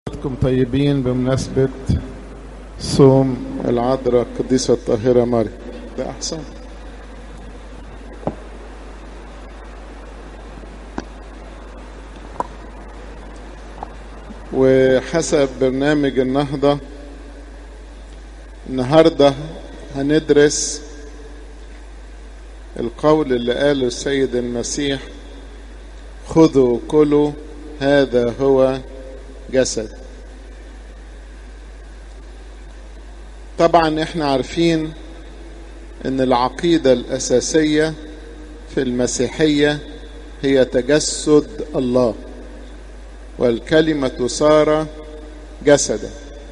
حضراتكم طيبين بمناسبة صوم العذراء القديسة الطاهرة مريم ده أحسن وحسب برنامج النهضة النهاردة هندرس القول اللي قاله السيد المسيح خذوا كلوا هذا هو جسد طبعا احنا عارفين ان العقيدة الاساسية في المسيحية هي تجسد الله والكلمة صار جسدا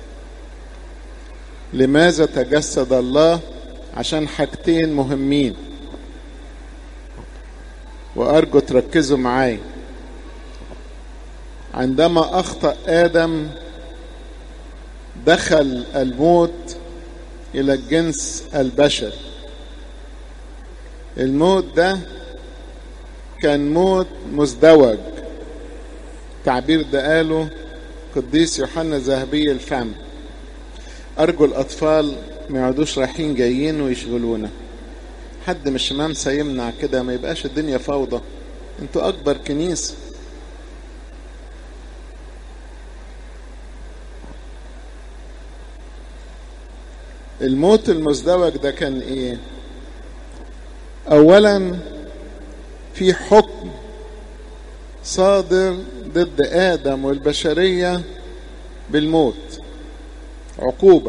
لماذا تجسد الله عشان حاجتين مهمين وارجو تركزوا معايا عندما اخطا ادم دخل الموت الى الجنس البشري الموت ده كان موت مزدوج تعبير ده قاله قديس يوحنا ذهبي الفم ارجو الاطفال ما يقعدوش رايحين جايين ويشغلونا حد من الشمامسة يمنع كده ما يبقاش الدنيا فوضى انتوا اكبر كنيسه الموت المزدوج ده كان ايه اولا في حكم صادر ضد ادم والبشريه بالموت عقوبه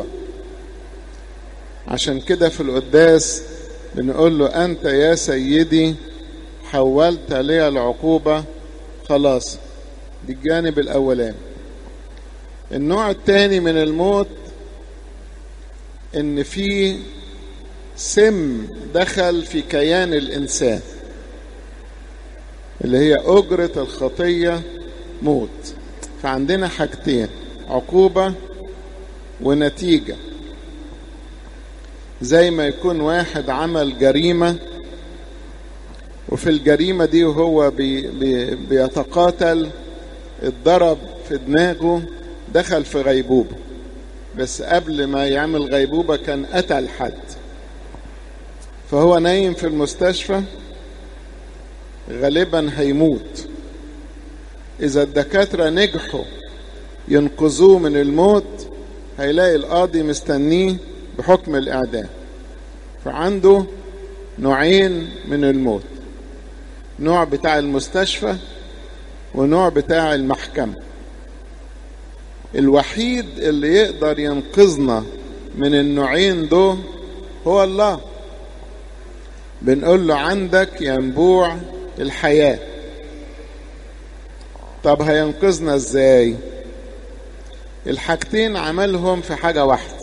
عشان كده في القداس بنقول له انت يا سيدي حولت لي العقوبه خلاص دي الجانب الاولاني النوع الثاني من الموت ان في سم دخل في كيان الانسان اللي هي اجره الخطيه موت فعندنا حاجتين عقوبه ونتيجه زي ما يكون واحد عمل جريمه وفي الجريمه دي وهو بي بي بيتقاتل اتضرب في دماغه دخل في غيبوبه بس قبل ما يعمل غيبوبة كان قتل حد فهو نايم في المستشفى غالبا هيموت إذا الدكاترة نجحوا ينقذوه من الموت هيلاقي القاضي مستنيه بحكم الإعدام فعنده نوعين من الموت نوع بتاع المستشفى ونوع بتاع المحكمه الوحيد اللي يقدر ينقذنا من النوعين دول هو الله بنقول له عندك ينبوع الحياة طب هينقذنا ازاي الحاجتين عملهم في حاجة واحدة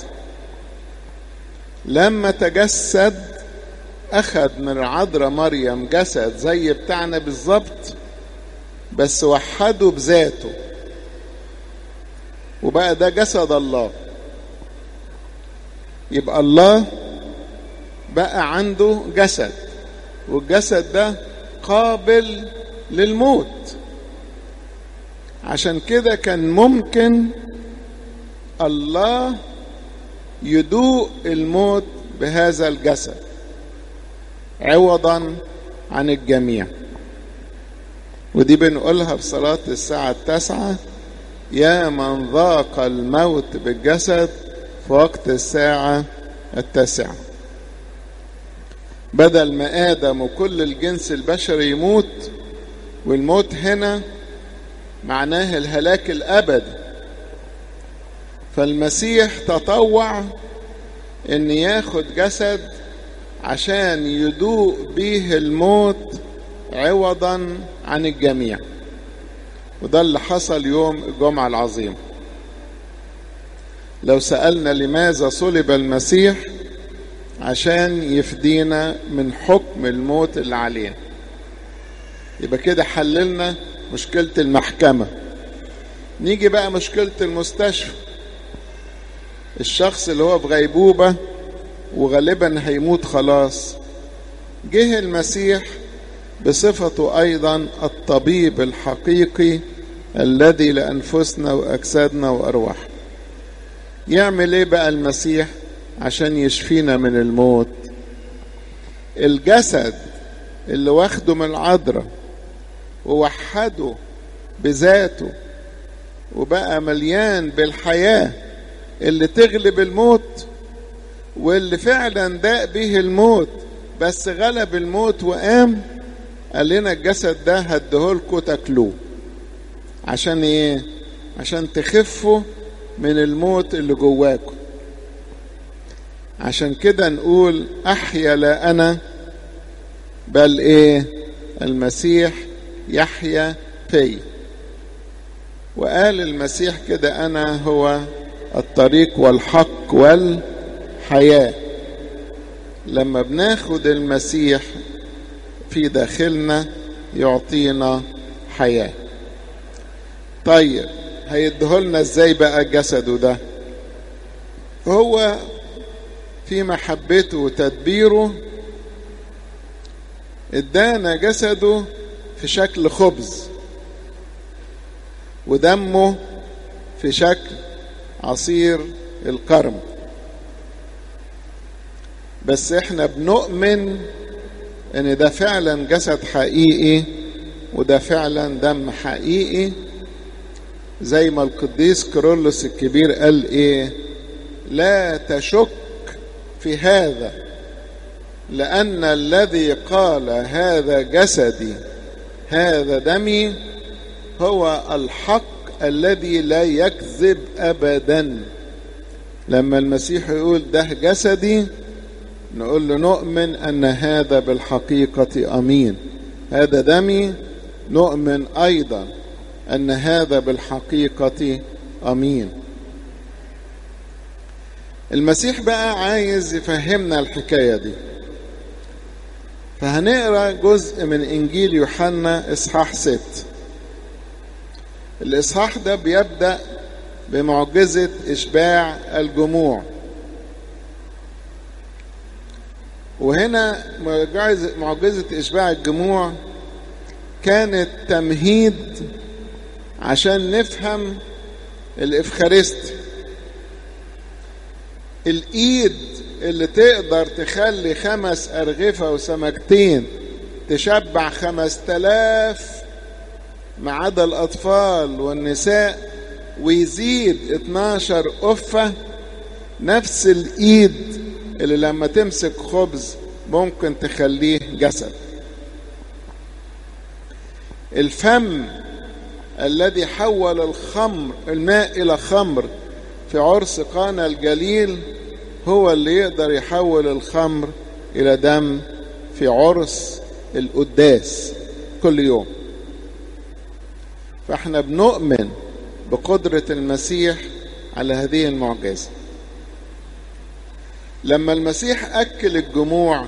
لما تجسد أخذ من عذراء مريم جسد زي بتاعنا بالظبط بس وحده بذاته وبقى ده جسد الله يبقى الله بقى عنده جسد والجسد ده قابل للموت عشان كده كان ممكن الله يدوق الموت بهذا الجسد عوضا عن الجميع ودي بنقولها في صلاة الساعة التاسعة يا من ذاق الموت بالجسد في وقت الساعة التاسعة بدل ما آدم وكل الجنس البشري يموت والموت هنا معناه الهلاك الأبدي فالمسيح تطوع ان ياخد جسد عشان يدوق بيه الموت عوضا عن الجميع وده اللي حصل يوم الجمعة العظيم لو سألنا لماذا صلب المسيح عشان يفدينا من حكم الموت اللي علينا يبقى كده حللنا مشكلة المحكمة نيجي بقى مشكلة المستشفى الشخص اللي هو في غيبوبة وغالبا هيموت خلاص جه المسيح بصفته أيضا الطبيب الحقيقي الذي لأنفسنا وأجسادنا وأرواح يعمل ايه بقى المسيح عشان يشفينا من الموت الجسد اللي واخده من العذراء ووحده بذاته وبقى مليان بالحياة اللي تغلب الموت واللي فعلا داق به الموت بس غلب الموت وقام قال لنا الجسد ده هديهولكوا تاكلوه عشان ايه عشان تخفوا من الموت اللي جواكم عشان كده نقول احيا لا انا بل ايه المسيح يحيا في وقال المسيح كده انا هو الطريق والحق والحياه لما بناخد المسيح في داخلنا يعطينا حياه طيب هيديهولنا ازاي بقى جسده ده هو في محبته وتدبيره ادانا جسده في شكل خبز ودمه في شكل عصير الكرم بس احنا بنؤمن ان ده فعلا جسد حقيقي وده فعلا دم حقيقي زي ما القديس كيرلس الكبير قال ايه لا تشك في هذا لان الذي قال هذا جسدي هذا دمي هو الحق الذي لا يكذب ابدا لما المسيح يقول ده جسدي نقول له نؤمن ان هذا بالحقيقه امين هذا دمي نؤمن ايضا ان هذا بالحقيقه امين المسيح بقى عايز يفهمنا الحكايه دي فهنقرا جزء من انجيل يوحنا اصحاح ست الاصحاح ده بيبدا بمعجزه اشباع الجموع وهنا معجزه اشباع الجموع كانت تمهيد عشان نفهم الافخارستي الايد اللي تقدر تخلي خمس ارغفة وسمكتين تشبع خمس تلاف ما عدا الاطفال والنساء ويزيد 12 قفة نفس الايد اللي لما تمسك خبز ممكن تخليه جسد الفم الذي حول الخمر الماء الى خمر في عرس قانا الجليل هو اللي يقدر يحول الخمر الى دم في عرس القداس كل يوم فاحنا بنؤمن بقدرة المسيح على هذه المعجزة لما المسيح أكل الجموع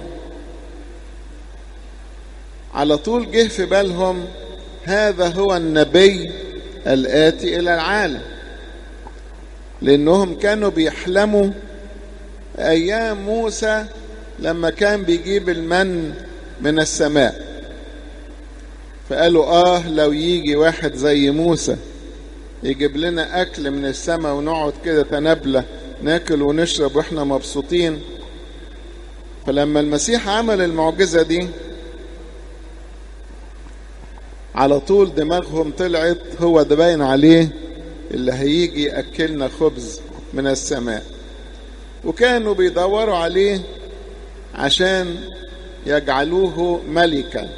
على طول جه في بالهم هذا هو النبي الآتي إلى العالم لأنهم كانوا بيحلموا أيام موسى لما كان بيجيب المن من السماء فقالوا آه لو يجي واحد زي موسى يجيب لنا أكل من السماء ونقعد كده تنابلة ناكل ونشرب وإحنا مبسوطين فلما المسيح عمل المعجزة دي على طول دماغهم طلعت هو ده باين عليه اللي هيجي يأكلنا خبز من السماء وكانوا بيدوروا عليه عشان يجعلوه ملكا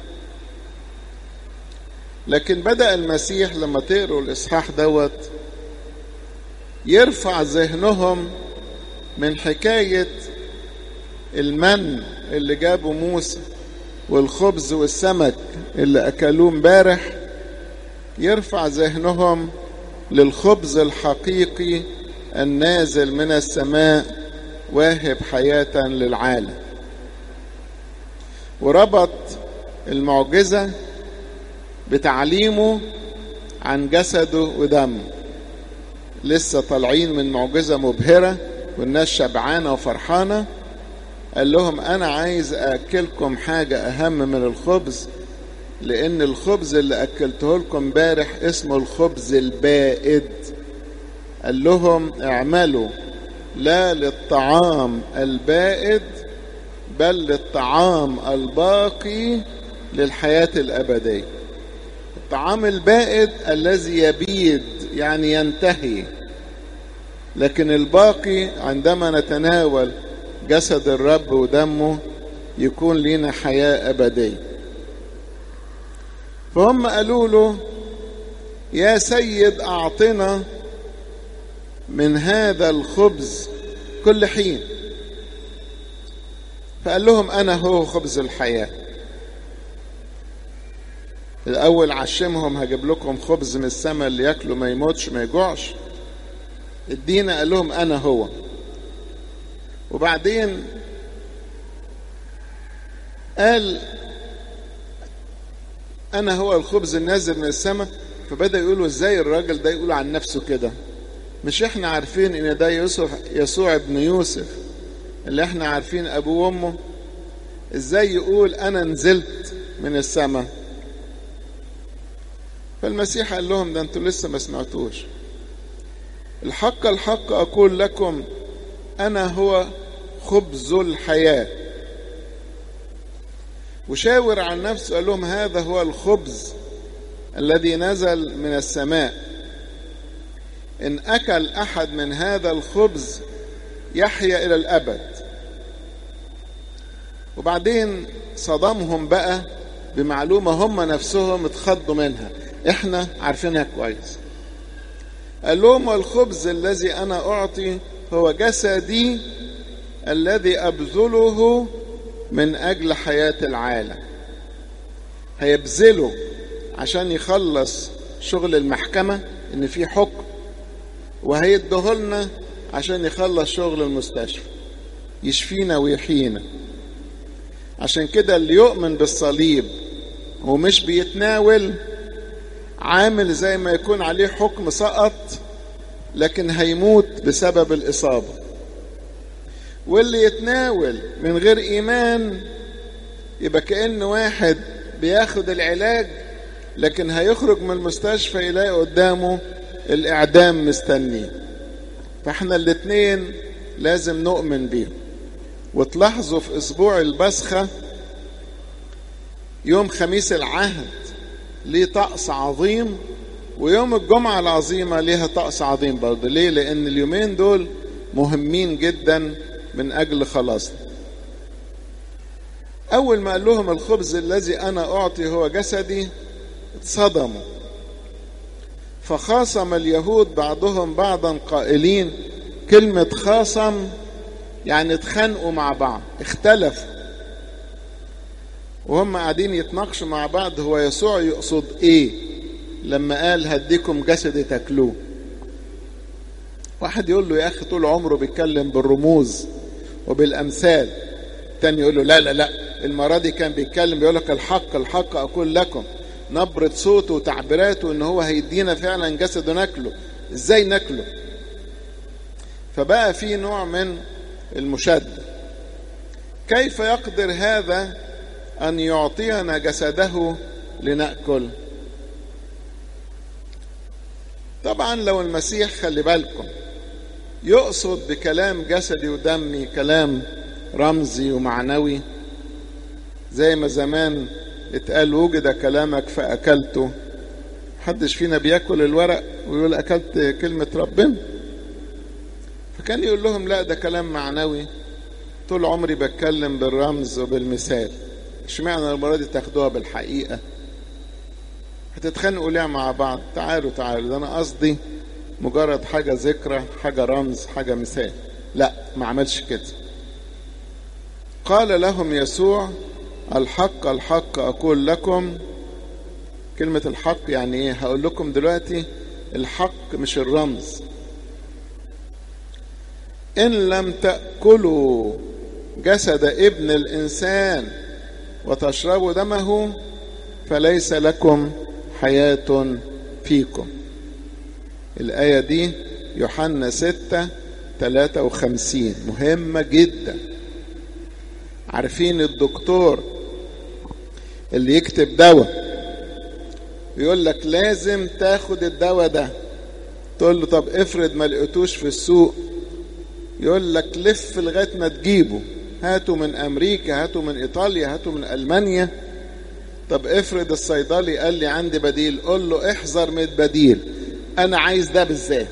لكن بدأ المسيح لما تقروا الإصحاح دوت يرفع ذهنهم من حكاية المن اللي جابه موسى والخبز والسمك اللي أكلوه امبارح يرفع ذهنهم للخبز الحقيقي النازل من السماء واهب حياة للعالم وربط المعجزة بتعليمه عن جسده ودمه لسه طالعين من معجزة مبهرة والناس شبعانة وفرحانة قال لهم أنا عايز أكلكم حاجة أهم من الخبز لأن الخبز اللي أكلته لكم امبارح اسمه الخبز البائد قال لهم اعملوا لا للطعام البائد بل للطعام الباقي للحياة الأبدية الطعام البائد الذي يبيد يعني ينتهي لكن الباقي عندما نتناول جسد الرب ودمه يكون لنا حياة أبدية فهم قالوا له يا سيد أعطنا من هذا الخبز كل حين فقال لهم أنا هو خبز الحياة الأول عشمهم هجيب لكم خبز من السماء اللي ياكله ما يموتش ما يجوعش ادينا قال لهم أنا هو وبعدين قال أنا هو الخبز النازل من السماء فبدأ يقولوا ازاي الراجل ده يقول عن نفسه كده مش احنا عارفين ان ده يوسف يسوع ابن يوسف اللي احنا عارفين ابوه وامه ازاي يقول انا نزلت من السماء فالمسيح قال لهم ده انتوا لسه ما سمعتوش الحق الحق اقول لكم انا هو خبز الحياه وشاور عن نفسه قال لهم هذا هو الخبز الذي نزل من السماء ان اكل احد من هذا الخبز يحيا الى الابد وبعدين صدمهم بقى بمعلومه هم نفسهم اتخضوا منها احنا عارفينها كويس قال لهم الخبز الذي انا اعطي هو جسدي الذي ابذله من اجل حياه العالم هيبذله عشان يخلص شغل المحكمه ان في حكم وهيديهولنا عشان يخلص شغل المستشفى يشفينا ويحيينا عشان كده اللي يؤمن بالصليب ومش بيتناول عامل زي ما يكون عليه حكم سقط لكن هيموت بسبب الإصابة واللي يتناول من غير إيمان يبقى كأن واحد بياخد العلاج لكن هيخرج من المستشفى يلاقي قدامه الإعدام مستنيه فاحنا الاتنين لازم نؤمن بيهم وتلاحظوا في أسبوع البسخة يوم خميس العهد ليه طقس عظيم ويوم الجمعة العظيمة ليها طقس عظيم برضه ليه؟ لأن اليومين دول مهمين جدا من أجل خلاصنا أول ما قال لهم الخبز الذي أنا أعطي هو جسدي اتصدموا فخاصم اليهود بعضهم بعضا قائلين كلمة خاصم يعني اتخانقوا مع بعض اختلفوا وهم قاعدين يتناقشوا مع بعض هو يسوع يقصد ايه لما قال هديكم جسدي تاكلوه واحد يقول له يا اخي طول عمره بيتكلم بالرموز وبالامثال تاني يقول له لا لا لا المره دي كان بيتكلم بيقول لك الحق الحق اقول لكم نبرة صوته وتعبيراته ان هو هيدينا فعلا جسده ناكله ازاي ناكله فبقى في نوع من المشادة كيف يقدر هذا أن يعطينا جسده لنأكل طبعا لو المسيح خلي بالكم يقصد بكلام جسدي ودمي كلام رمزي ومعنوي زي ما زمان اتقال وجد كلامك فأكلته محدش فينا بياكل الورق ويقول أكلت كلمة ربنا فكان يقول لهم لا ده كلام معنوي طول عمري بتكلم بالرمز وبالمثال اشمعنى المرة دي تاخدوها بالحقيقة هتتخانقوا ليه مع بعض تعالوا تعالوا ده انا قصدي مجرد حاجة ذكرى حاجة رمز حاجة مثال لا ما عملش كده قال لهم يسوع الحق الحق أقول لكم كلمة الحق يعني ايه هقول لكم دلوقتي الحق مش الرمز إن لم تأكلوا جسد ابن الإنسان وتشربوا دمه فليس لكم حياة فيكم الآية دي يوحنا ستة تلاتة وخمسين مهمة جدا عارفين الدكتور اللي يكتب دواء يقول لك لازم تاخد الدواء ده تقول له طب افرض ما لقيتوش في السوق يقول لك لف لغايه ما تجيبه هاته من امريكا هاته من ايطاليا هاته من المانيا طب افرض الصيدلي قال لي عندي بديل قول له احذر من البديل انا عايز ده بالذات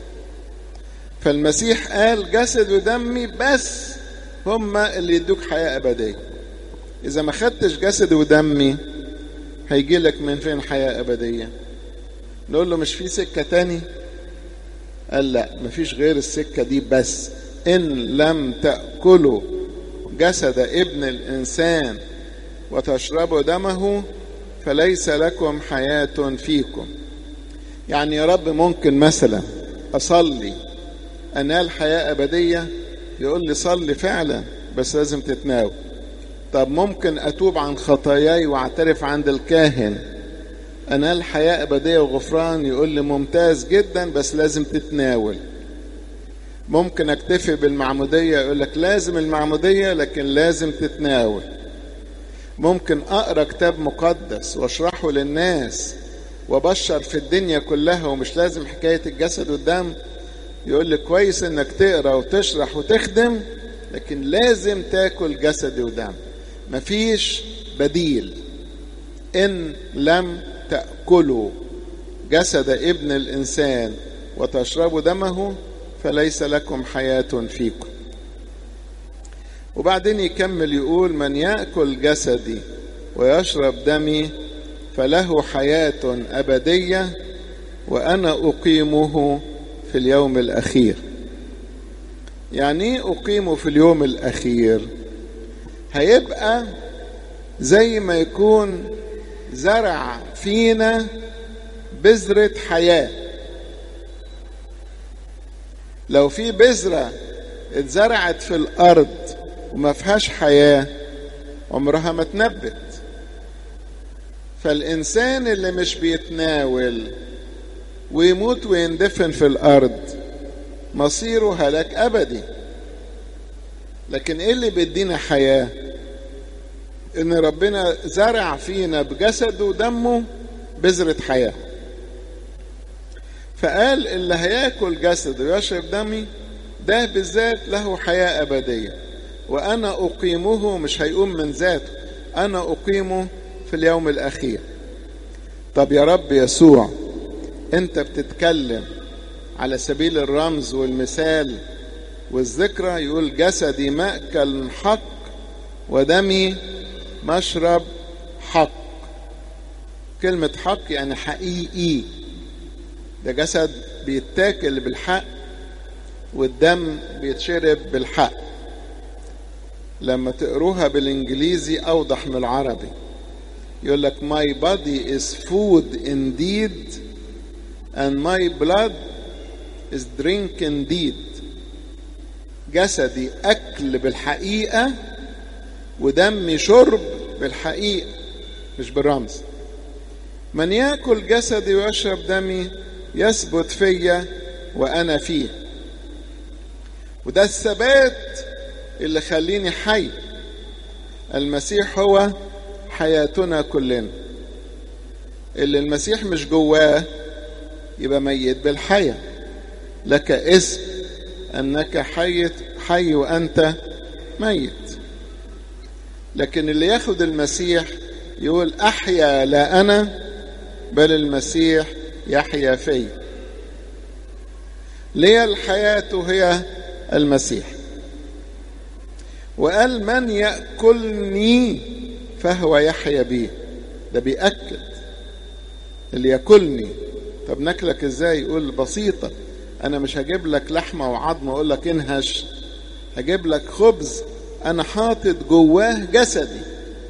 فالمسيح قال جسد ودمي بس هما اللي يدوك حياة أبدية إذا ما خدتش جسد ودمي هيجي لك من فين حياة أبدية نقول له مش في سكة تاني قال لا مفيش غير السكة دي بس إن لم تأكلوا جسد ابن الإنسان وتشربوا دمه فليس لكم حياة فيكم يعني يا رب ممكن مثلا أصلي أنال حياة أبدية يقول لي صلي فعلا بس لازم تتناول طب ممكن أتوب عن خطاياي وأعترف عند الكاهن أنال حياة أبدية وغفران يقول لي ممتاز جدا بس لازم تتناول ممكن أكتفي بالمعمودية يقول لك لازم المعمودية لكن لازم تتناول ممكن أقرأ كتاب مقدس وأشرحه للناس وبشر في الدنيا كلها ومش لازم حكاية الجسد والدم يقول لي كويس انك تقرا وتشرح وتخدم لكن لازم تاكل جسد ودم مفيش بديل ان لم تاكلوا جسد ابن الانسان وتشربوا دمه فليس لكم حياه فيكم وبعدين يكمل يقول من ياكل جسدي ويشرب دمي فله حياه ابديه وانا اقيمه في اليوم الأخير يعني ايه أقيمه في اليوم الأخير هيبقى زي ما يكون زرع فينا بذرة حياة لو في بذرة اتزرعت في الأرض وما فيهاش حياة عمرها ما تنبت فالإنسان اللي مش بيتناول ويموت ويندفن في الارض مصيره هلاك ابدي لكن ايه اللي بيدينا حياه ان ربنا زرع فينا بجسده ودمه بذره حياه فقال اللي هياكل جسد ويشرب دمي ده بالذات له حياه ابديه وانا اقيمه مش هيقوم من ذاته انا اقيمه في اليوم الاخير طب يا رب يسوع انت بتتكلم على سبيل الرمز والمثال والذكرى يقول جسدي مأكل حق ودمي مشرب حق كلمة حق يعني حقيقي ده جسد بيتاكل بالحق والدم بيتشرب بالحق لما تقروها بالانجليزي اوضح من العربي يقول لك my body is food indeed and my blood is drink indeed جسدي أكل بالحقيقة ودمي شرب بالحقيقة مش بالرمز من يأكل جسدي ويشرب دمي يثبت فيا وأنا فيه وده الثبات اللي خليني حي المسيح هو حياتنا كلنا اللي المسيح مش جواه يبقى ميت بالحياة لك اسم أنك حي حي وأنت ميت لكن اللي ياخد المسيح يقول أحيا لا أنا بل المسيح يحيا في لي الحياة هي المسيح وقال من يأكلني فهو يحيا بي ده بيأكد اللي يأكلني طب ناكلك ازاي يقول بسيطة انا مش هجيب لك لحمة وعظمة اقول لك انهش هجيب لك خبز انا حاطط جواه جسدي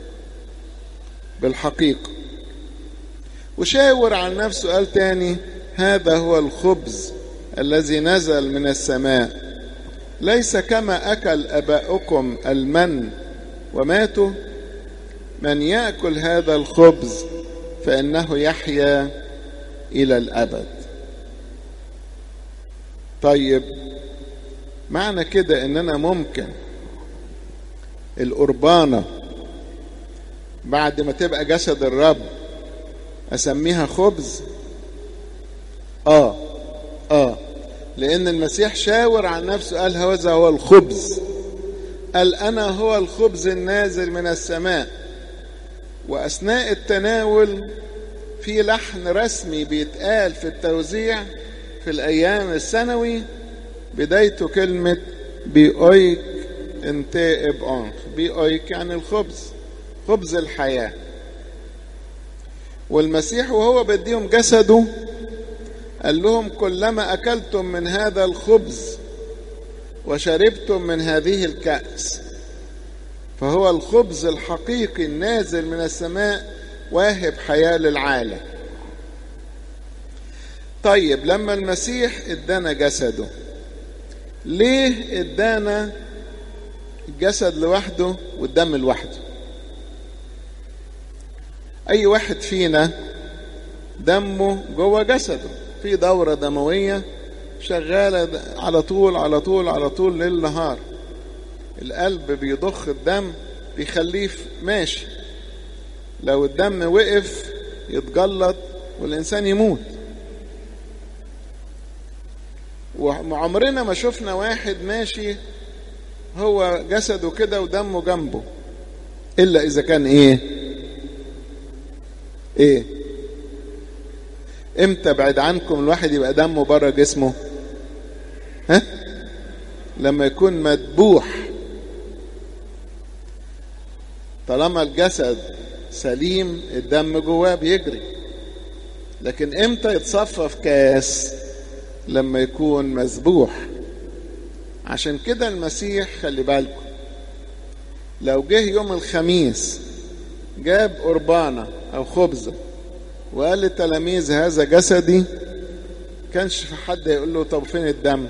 بالحقيقة وشاور عن نفسه قال تاني هذا هو الخبز الذي نزل من السماء ليس كما اكل اباؤكم المن وماتوا من ياكل هذا الخبز فانه يحيا الى الابد طيب معنى كده ان انا ممكن القربانة بعد ما تبقى جسد الرب اسميها خبز اه اه لان المسيح شاور عن نفسه قال هذا هو الخبز قال انا هو الخبز النازل من السماء واثناء التناول في لحن رسمي بيتقال في التوزيع في الايام السنوي بدايته كلمه بيويك انت ابانخ بيويك يعني الخبز خبز الحياه والمسيح وهو بديهم جسده قال لهم كلما اكلتم من هذا الخبز وشربتم من هذه الكاس فهو الخبز الحقيقي النازل من السماء واهب حياه للعالم طيب لما المسيح ادانا جسده ليه ادانا الجسد لوحده والدم لوحده اي واحد فينا دمه جوه جسده في دورة دموية شغالة على طول على طول على طول ليل نهار القلب بيضخ الدم بيخليه ماشي لو الدم وقف يتجلط والإنسان يموت وعمرنا ما شفنا واحد ماشي هو جسده كده ودمه جنبه إلا إذا كان إيه إيه امتى بعد عنكم الواحد يبقى دمه بره جسمه ها لما يكون مذبوح طالما الجسد سليم الدم جواه بيجري لكن امتى يتصفى في كاس لما يكون مذبوح عشان كده المسيح خلي بالكم لو جه يوم الخميس جاب قربانه او خبزه وقال للتلاميذ هذا جسدي كانش في حد يقول له طب فين الدم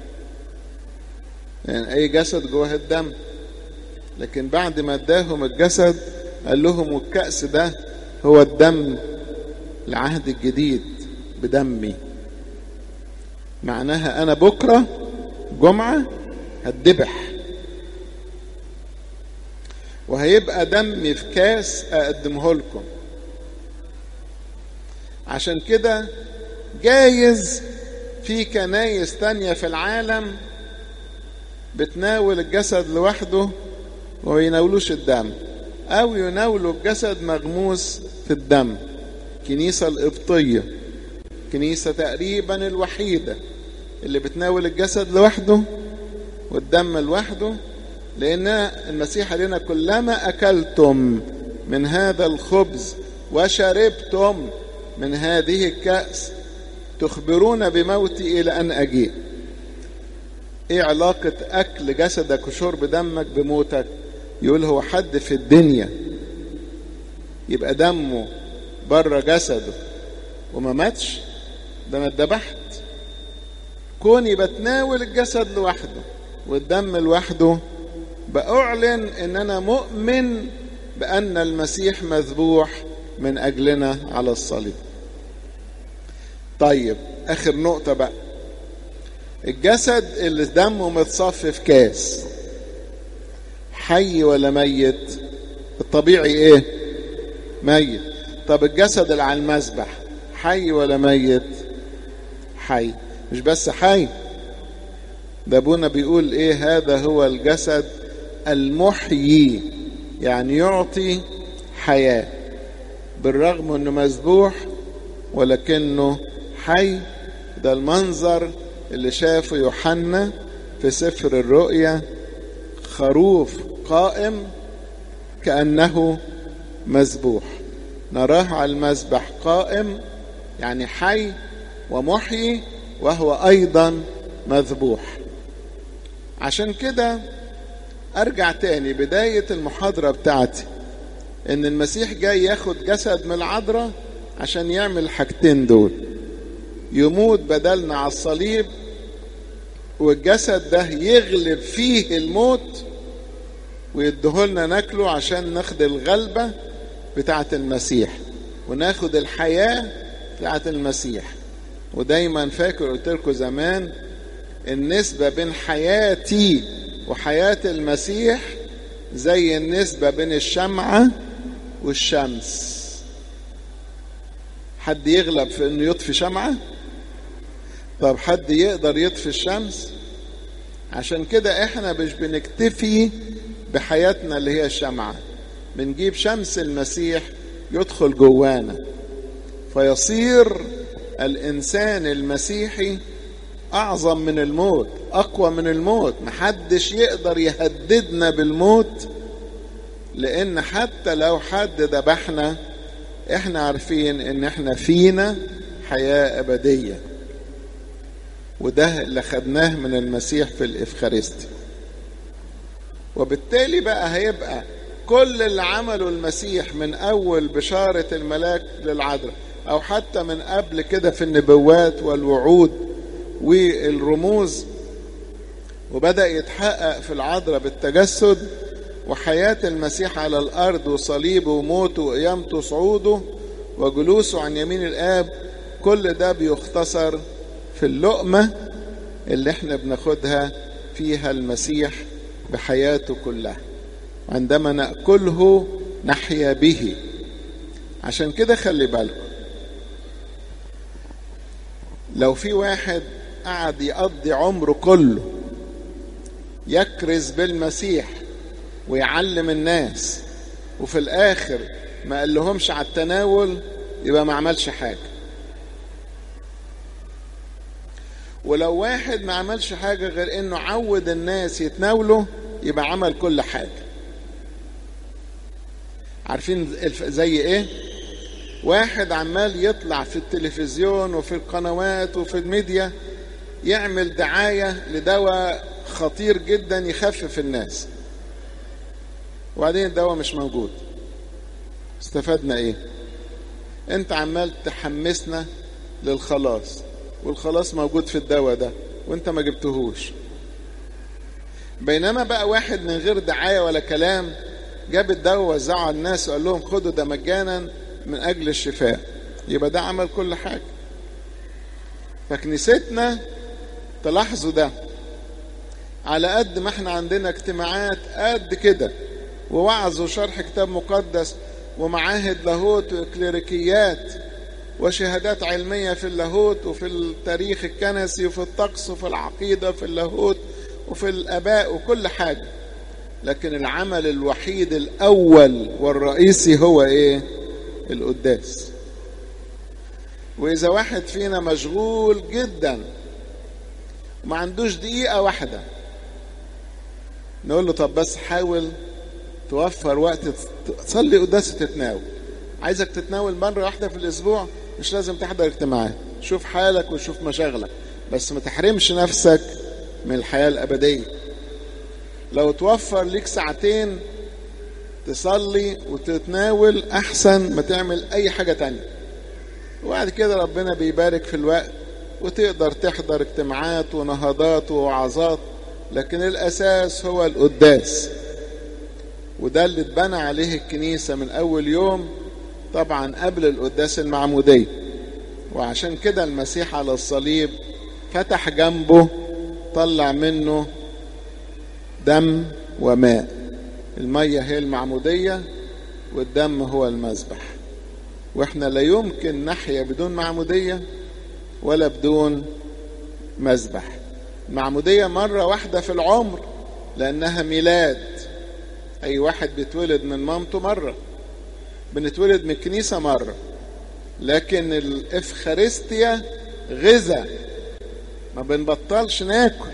يعني اي جسد جواه الدم لكن بعد ما اداهم الجسد قال لهم والكأس ده هو الدم العهد الجديد بدمي معناها انا بكرة جمعة هتذبح وهيبقى دمي في كاس اقدمه لكم عشان كده جايز في كنايس تانية في العالم بتناول الجسد لوحده وما يناولوش الدم او يناولوا الجسد مغموس في الدم كنيسة القبطية كنيسة تقريبا الوحيدة اللي بتناول الجسد لوحده والدم لوحده لأن المسيح لنا كلما أكلتم من هذا الخبز وشربتم من هذه الكأس تخبرون بموتي إلى أن أجيء إيه علاقة أكل جسدك وشرب دمك بموتك يقول هو حد في الدنيا يبقى دمه بره جسده وما ماتش ده انا اتذبحت كوني بتناول الجسد لوحده والدم لوحده بأعلن ان انا مؤمن بان المسيح مذبوح من اجلنا على الصليب طيب اخر نقطة بقى الجسد اللي دمه متصفي في كاس حي ولا ميت الطبيعي ايه ميت طب الجسد اللي على المذبح حي ولا ميت حي مش بس حي ده ابونا بيقول ايه هذا هو الجسد المحيي يعني يعطي حياة بالرغم انه مذبوح ولكنه حي ده المنظر اللي شافه يوحنا في سفر الرؤيا خروف قائم كأنه مذبوح نراه على المذبح قائم يعني حي ومحيي وهو أيضا مذبوح عشان كده أرجع تاني بداية المحاضرة بتاعتي إن المسيح جاي ياخد جسد من العذراء عشان يعمل الحاجتين دول يموت بدلنا على الصليب والجسد ده يغلب فيه الموت ويديهولنا ناكله عشان ناخد الغلبة بتاعة المسيح وناخد الحياة بتاعة المسيح ودايما فاكر قلت لكم زمان النسبة بين حياتي وحياة المسيح زي النسبة بين الشمعة والشمس حد يغلب في انه يطفي شمعة طب حد يقدر يطفي الشمس عشان كده احنا مش بنكتفي بحياتنا اللي هي الشمعة بنجيب شمس المسيح يدخل جوانا فيصير الانسان المسيحي اعظم من الموت اقوى من الموت محدش يقدر يهددنا بالموت لان حتى لو حد ذبحنا احنا عارفين ان احنا فينا حياة ابدية وده اللي خدناه من المسيح في الافخارستي وبالتالي بقى هيبقى كل اللي عمله المسيح من اول بشارة الملاك للعذراء او حتى من قبل كده في النبوات والوعود والرموز وبدأ يتحقق في العذراء بالتجسد وحياة المسيح على الأرض وصليبه وموته وقيامته وصعوده وجلوسه عن يمين الآب كل ده بيختصر في اللقمة اللي احنا بناخدها فيها المسيح بحياته كلها عندما نأكله نحيا به عشان كده خلي بالكم لو في واحد قعد يقضي عمره كله يكرز بالمسيح ويعلم الناس وفي الاخر ما قال لهمش على التناول يبقى ما عملش حاجه ولو واحد ما عملش حاجه غير انه عود الناس يتناولوا يبقى عمل كل حاجه عارفين زي ايه واحد عمال يطلع في التلفزيون وفي القنوات وفي الميديا يعمل دعايه لدواء خطير جدا يخفف الناس وبعدين الدواء مش موجود استفدنا ايه انت عمال تحمسنا للخلاص والخلاص موجود في الدواء ده وانت ما جبتهوش بينما بقى واحد من غير دعايه ولا كلام جاب الدواء ووزعه على الناس وقال لهم خدوا ده مجانا من اجل الشفاء يبقى ده عمل كل حاجه فكنيستنا تلاحظوا ده على قد ما احنا عندنا اجتماعات قد كده ووعظ وشرح كتاب مقدس ومعاهد لاهوت وكليريكيات وشهادات علمية في اللاهوت وفي التاريخ الكنسي وفي الطقس وفي العقيدة وفي اللاهوت وفي الآباء وكل حاجة لكن العمل الوحيد الأول والرئيسي هو إيه؟ القداس وإذا واحد فينا مشغول جدا وما عندوش دقيقة واحدة نقول له طب بس حاول توفر وقت تصلي قداس تتناول عايزك تتناول مرة واحدة في الأسبوع مش لازم تحضر اجتماعات شوف حالك وشوف مشاغلك بس ما تحرمش نفسك من الحياة الأبدية لو توفر ليك ساعتين تصلي وتتناول أحسن ما تعمل أي حاجة تانية وبعد كده ربنا بيبارك في الوقت وتقدر تحضر اجتماعات ونهضات ووعظات لكن الأساس هو القداس وده اللي اتبنى عليه الكنيسة من أول يوم طبعا قبل القداس المعمودية وعشان كده المسيح على الصليب فتح جنبه طلع منه دم وماء المية هي المعمودية والدم هو المذبح واحنا لا يمكن نحيا بدون معمودية ولا بدون مذبح المعمودية مرة واحدة في العمر لأنها ميلاد أي واحد بيتولد من مامته مرة بنتولد من الكنيسة مرة لكن الإفخارستيا غذاء ما بنبطلش ناكل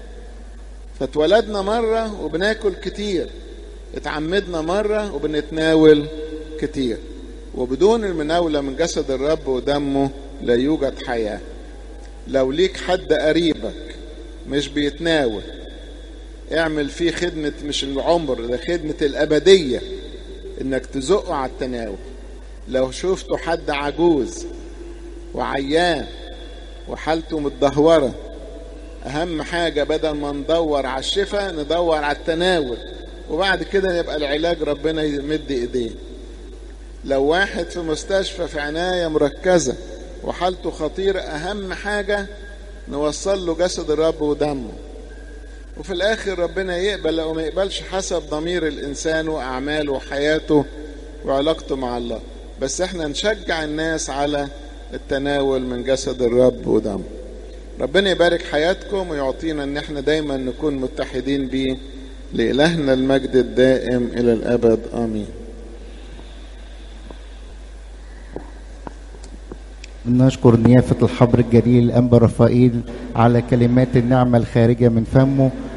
فاتولدنا مرة وبناكل كتير اتعمدنا مرة وبنتناول كتير وبدون المناولة من جسد الرب ودمه لا يوجد حياة لو ليك حد قريبك مش بيتناول اعمل فيه خدمة مش العمر ده خدمة الأبدية انك تزقه على التناول لو شفتوا حد عجوز وعيان وحالته متدهورة أهم حاجة بدل ما ندور على الشفاء ندور على التناول وبعد كده يبقى العلاج ربنا يمد إيديه لو واحد في مستشفى في عناية مركزة وحالته خطيرة أهم حاجة نوصل له جسد الرب ودمه وفي الآخر ربنا يقبل أو ما يقبلش حسب ضمير الإنسان وأعماله وحياته وعلاقته مع الله بس احنا نشجع الناس على التناول من جسد الرب ودمه ربنا يبارك حياتكم ويعطينا ان احنا دايما نكون متحدين بيه لإلهنا المجد الدائم إلى الأبد آمين نشكر نيافة الحبر الجليل أنبا رفائيل على كلمات النعمة الخارجة من فمه